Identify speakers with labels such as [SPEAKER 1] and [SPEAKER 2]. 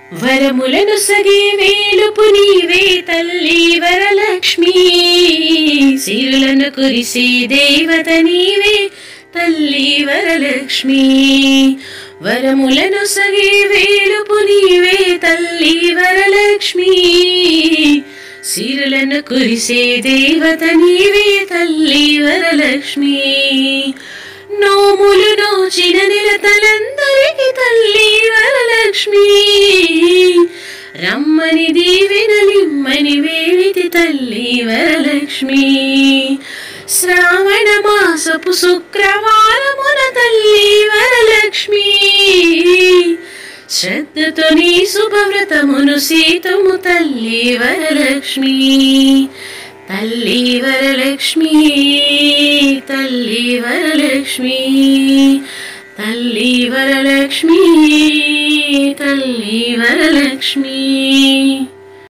[SPEAKER 1] వరములను సగే వేలుపు నీవే తల్లి వరలక్ష్మి సిరులను కురిసే దేవత నీవే తల్లి వరలక్ష్మి వరములను సగే వేలుపు నీవే తల్లి వరలక్ష్మి సిరులను కురిసే దేవత నీవే తల్లి వరలక్ష్మి నోములు నోచిన నిరతలందరికి తల్లి వరలక్ష్మి రమ్మని దీవెనలిమ్మని వేడితి తల్లి వరలక్ష్మి శ్రావణ మాసపు శుక్రవారమున తల్లి వరలక్ష్మి శ్రద్ధతో నీ శుభవ్రతమును సీతము తల్లి వరలక్ష్మి తల్లి వరలక్ష్మి తల్లి వరలక్ష్మి తల్లి వరలక్ష్మి తల్లి వరలక్ష్మి